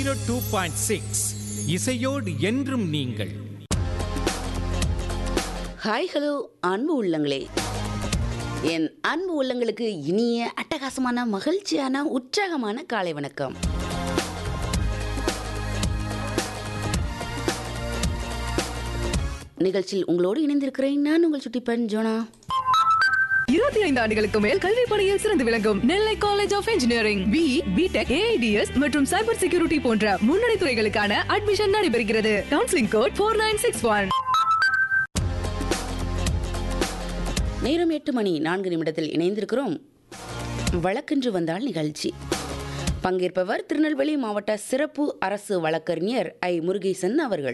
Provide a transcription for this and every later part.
two point six இசையோடு என்றும் நீங்கள் ஹாய் ஹலோ அன்பு உள்ளங்களே என் அன்பு உள்ளங்களுக்கு இனிய அட்டகாசமான மகிழ்ச்சியான உற்சாகமான காலை வணக்கம் நிகழ்ச்சியில் உங்களோடு இணைந்திருக்கிறேன் நான் உங்கள் சுட்டிப்பன் ஜோனா இருபத்தி ஐந்து ஆண்டுகளுக்கு மேல் கல்வி பணியில் சிறந்து விளங்கும் Nellai college of engineering B B Tech AIDS மற்றும் சைபர் செக்யூரிட்டி போன்ற முன்னணி துறைகளுக்கான அட்மிஷன் நடைபெறுகிறது counselling code four nine six one நேரம் எட்டு மணி நான்கு நிமிடத்தில் இணைந்திருக்கிறோம் வழக்கென்று வந்தால் நிகழ்ச்சி பங்கேற்பவர் திருநெல்வேலி மாவட்ட சிறப்பு அரசு வழக்கறிஞர் ஐ முருகேசன் அவர்கள்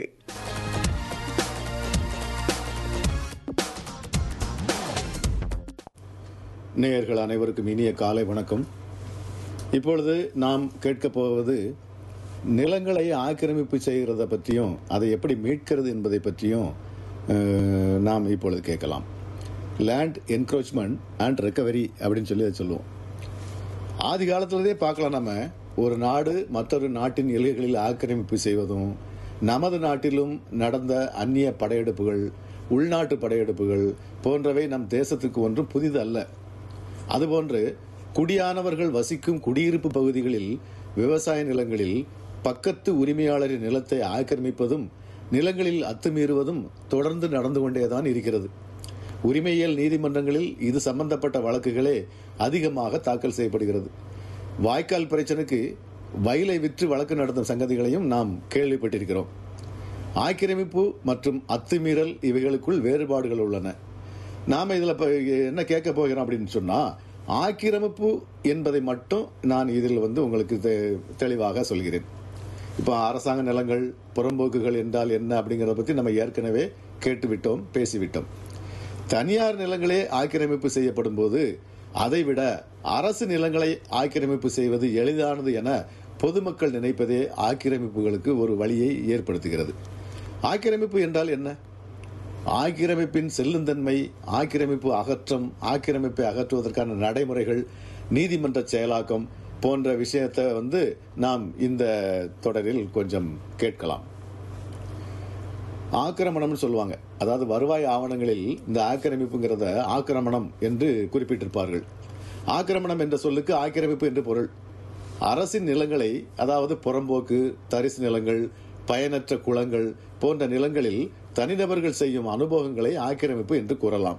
நேயர்கள் அனைவருக்கும் இனிய காலை வணக்கம் இப்பொழுது நாம் கேட்கப் போவது நிலங்களை ஆக்கிரமிப்பு செய்கிறத பற்றியும் அதை எப்படி மீட்கிறது என்பதை பற்றியும் அஹ், நாம் இப்பொழுது கேட்கலாம் லேண்ட் என்க்ரோச்மெண்ட் அண்ட் ரெக்கவரி அப்படின்னு சொல்லி அதை சொல்லுவோம் ஆதி காலத்திலேயே பார்க்கலாம் நம்ம ஒரு நாடு மற்றொரு நாட்டின் எல்கைகளில் ஆக்கிரமிப்பு செய்வதும் நமது நாட்டிலும் நடந்த அந்நிய படையெடுப்புகள் உள்நாட்டு படையெடுப்புகள் போன்றவை நம் தேசத்துக்கு ஒன்றும் புதிதல்ல அதுபோன்று குடியானவர்கள் வசிக்கும் குடியிருப்பு பகுதிகளில் விவசாய நிலங்களில் பக்கத்து உரிமையாளரின் நிலத்தை ஆக்கிரமிப்பதும் நிலங்களில் அத்துமீறுவதும் தொடர்ந்து நடந்து கொண்டேதான் இருக்கிறது உரிமையியல் நீதிமன்றங்களில் இது சம்பந்தப்பட்ட வழக்குகளே அதிகமாக தாக்கல் செய்யப்படுகிறது வாய்க்கால் பிரச்சனைக்கு வயலை விற்று வழக்கு நடத்தும் சங்கதிகளையும் நாம் கேள்விப்பட்டிருக்கிறோம் ஆக்கிரமிப்பு மற்றும் அத்துமீறல் இவைகளுக்குள் வேறுபாடுகள் உள்ளன நாம இதுல இப்ப என்ன கேட்க போகிறோம் அப்படின்னு சொன்னா ஆக்கிரமிப்பு என்பதை மட்டும் நான் இதில் வந்து உங்களுக்கு தெ- தெளிவாக சொல்கிறேன் இப்போ அரசாங்க நிலங்கள் புறம்போக்குகள் என்றால் என்ன அப்படிங்கறத பத்தி நம்ம ஏற்கனவே கேட்டுவிட்டோம் பேசிவிட்டோம் தனியார் நிலங்களே ஆக்கிரமிப்பு செய்யப்படும் போது அதைவிட அரசு நிலங்களை ஆக்கிரமிப்பு செய்வது எளிதானது என பொதுமக்கள் நினைப்பதே ஆக்கிரமிப்புகளுக்கு ஒரு வழியை ஏற்படுத்துகிறது ஆக்கிரமிப்பு என்றால் என்ன ஆக்கிரமிப்பின் செல்லுந்தன்மை ஆக்கிரமிப்பு அகற்றம் ஆக்கிரமிப்பை அகற்றுவதற்கான நடைமுறைகள் நீதிமன்ற செயலாக்கம் போன்ற விஷயத்தை வந்து நாம் இந்த தொடரில் கொஞ்சம் கேட்கலாம் ஆக்கிரமணம்னு சொல்லுவாங்க அதாவது வருவாய் ஆவணங்களில் இந்த ஆக்கிரமிப்புங்கிறத ஆக்கிரமணம் என்று குறிப்பிட்டிருப்பார்கள் ஆக்கிரமணம் என்ற சொல்லுக்கு ஆக்கிரமிப்பு என்று பொருள் அரசின் நிலங்களை அதாவது புறம்போக்கு தரிசு நிலங்கள் பயனற்ற குளங்கள் போன்ற நிலங்களில் தனிநபர்கள் செய்யும் அனுபவங்களை ஆக்கிரமிப்பு என்று கூறலாம்